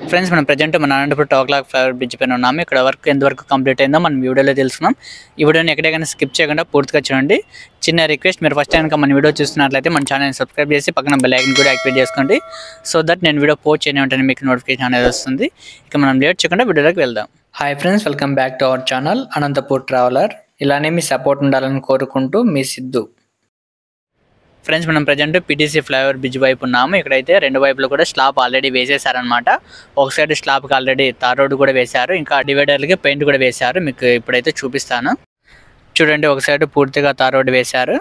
friends మనం present మన Anantapuram tower clock flyover bridge పైన ఉన్నాము ఇక్కడ వర్క్ ఎంతవరకు కంప్లీట్ అయిందో మనం వీడియోలో తెలుసుకున్నాం ఈ వీడియోని ఎక్కడైనా స్కిప్ చేయకుండా పూర్తిగా చూడండి చిన్న రిక్వెస్ట్ మీరు ఫస్ట్ టైం మన వీడియో చూస్తున్నట్లయితే మన ఛానల్ని సబ్స్క్రైబ్ చేసి పక్కన బెల్ ఐకన్ కూడా యాక్టివేట్ చేసుకోండి సో దట్ నేను వీడియో పోస్ట్ చేయని వెంటనే మీకు నోటిఫికేషన్ అనేది వస్తుంది ఇక మనం లేట్ చేయకుండా వీడియోలోకి వెళ్దాం hi friends welcome back to our channel Anantapur traveller ఇలానే మీ సపోర్ట్ ఉండాలని కోరుకుంటూ మీ సిద్ధు ఫ్రెండ్స్ మనం ప్రజెంట్ పిటిసి ఫ్లైఓవర్ బ్రిడ్జ్ వైపు ఉన్నాము ఇక్కడైతే రెండు వైపులు కూడా స్లాబ్ ఆల్రెడీ వేసేసారనమాట ఒక సైడ్ స్లాబ్కి ఆల్రెడీ తార్ రోడ్ కూడా వేశారు ఇంకా డివైడర్లకి పెయింట్ కూడా వేశారు మీకు ఇప్పుడైతే చూపిస్తాను చూడండి ఒక సైడ్ పూర్తిగా తార్ రోడ్ వేశారు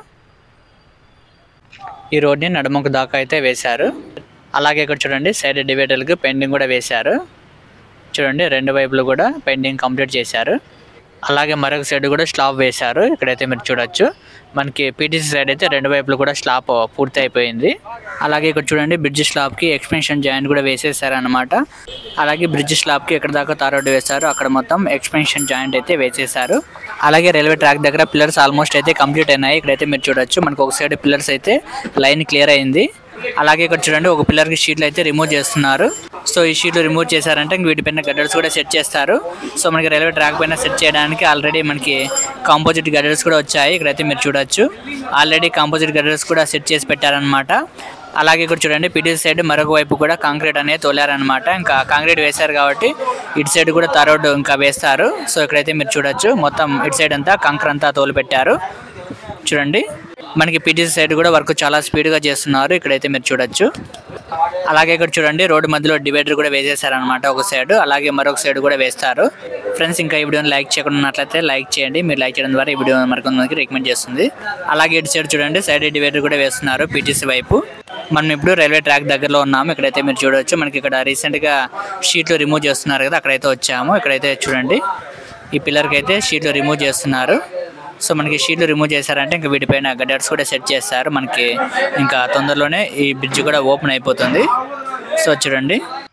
ఈ రోడ్ని నడుముకు దాకా అయితే వేశారు అలాగే ఇక్కడ చూడండి సైడ్ డివైడర్లకి పెయింటింగ్ కూడా వేశారు చూడండి రెండు వైపులు కూడా పెయింటింగ్ కంప్లీట్ చేశారు అలాగే మరొక సైడ్ కూడా స్లాబ్ వేశారు ఇక్కడైతే మీరు చూడొచ్చు మనకి పీటీసీ సైడ్ అయితే రెండు వైపులు కూడా స్లాబ్ పూర్తి అయిపోయింది అలాగే ఇక్కడ చూడండి బ్రిడ్జ్ స్లాబ్కి ఎక్స్పెన్షన్ జాయింట్ కూడా వేసేసారు అనమాట అలాగే బ్రిడ్జ్ స్లాబ్కి ఎక్కడ దాకా తారోడ్డు వేశారు అక్కడ మొత్తం ఎక్స్పెన్షన్ జాయింట్ అయితే వేసేసారు అలాగే రైల్వే ట్రాక్ దగ్గర పిల్లర్స్ ఆల్మోస్ట్ అయితే కంప్లీట్ అయినాయి ఇక్కడైతే మీరు చూడొచ్చు మనకు ఒక సైడ్ పిల్లర్స్ అయితే లైన్ క్లియర్ అయింది అలాగే ఇక్కడ చూడండి ఒక పిల్లర్కి షీట్లు అయితే రిమూవ్ చేస్తున్నారు సో ఈ షీట్లు రిమూవ్ చేశారంటే ఇంక వీటిపైన గడ్డర్స్ కూడా సెట్ చేస్తారు సో మనకి రైల్వే ట్రాక్ పైన సెట్ చేయడానికి ఆల్రెడీ మనకి కాంపోజిట్ గడ్డర్స్ కూడా వచ్చాయి ఇక్కడైతే మీరు చూడొచ్చు ఆల్రెడీ కాంపోజిట్ గడ్డర్స్ కూడా సెట్ చేసి పెట్టారనమాట అలాగే ఇక్కడ చూడండి పిటిసి సైడ్ మరొక వైపు కూడా కాంక్రీట్ అనేది తోలారనమాట ఇంకా కాంక్రీట్ వేశారు కాబట్టి ఇటు సైడ్ కూడా తారోడ్ ఇంకా వేస్తారు సో ఇక్కడైతే మీరు చూడొచ్చు మొత్తం ఇటు సైడ్ అంతా కంకర్ అంతా తోలు పెట్టారు చూడండి మనకి పీటీసీ సైడ్ కూడా వర్క్ చాలా స్పీడ్గా చేస్తున్నారు ఇక్కడైతే మీరు చూడొచ్చు అలాగే ఇక్కడ చూడండి రోడ్డు మధ్యలో డివైడర్ కూడా వేసేసారనమాట ఒక సైడ్ అలాగే మరొక సైడ్ కూడా వేస్తారు ఫ్రెండ్స్ ఇంకా ఈ వీడియోని లైక్ చేయకుండా ఉన్నట్లయితే లైక్ చేయండి మీరు లైక్ చేయడం ద్వారా ఈ వీడియో మరికొంతమందికి రికమెండ్ చేస్తుంది అలాగే ఇటు సైడ్ చూడండి సైడ్ డివైడర్ కూడా వేస్తున్నారు పీటీసీ వైపు మనం ఇప్పుడు రైల్వే ట్రాక్ దగ్గరలో ఉన్నాము ఇక్కడైతే మీరు చూడొచ్చు మనకి ఇక్కడ రీసెంట్గా షీట్లు రిమూవ్ చేస్తున్నారు కదా అక్కడైతే వచ్చాము ఇక్కడైతే చూడండి ఈ పిల్లర్కి అయితే షీట్లు రిమూవ్ చేస్తున్నారు సో మనకి షీట్లు రిమూవ్ చేశారంటే ఇంకా వీటిపైన గడ్డర్స్ కూడా సెట్ చేస్తారు మనకి ఇంకా తొందరలోనే ఈ బ్రిడ్జ్ కూడా ఓపెన్ అయిపోతుంది సో చూడండి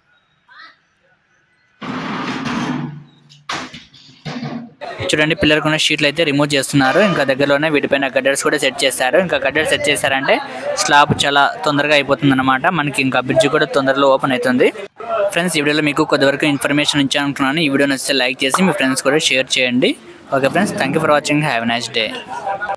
చూడండి పిల్లర్కి ఉన్న షీట్లు అయితే రిమూవ్ చేస్తున్నారు ఇంకా దగ్గరలోనే వీటిపైన గడ్డర్స్ కూడా సెట్ చేస్తారు ఇంకా గడ్డర్ సెట్ చేశారంటే స్లాబ్ చాలా తొందరగా అయిపోతుంది అనమాట మనకి ఇంకా బ్రిడ్జ్ కూడా తొందరలో ఓపెన్ అవుతుంది ఫ్రెండ్స్ ఈ వీడియోలో మీకు కొద్దివరకు ఇన్ఫర్మేషన్ ఇచ్చాను అనుకున్నాను ఈ వీడియో నచ్చితే లైక్ చేసి మీ ఫ్రెండ్స్ కూడా షేర్ చేయండి okay friends thank you for watching have nice day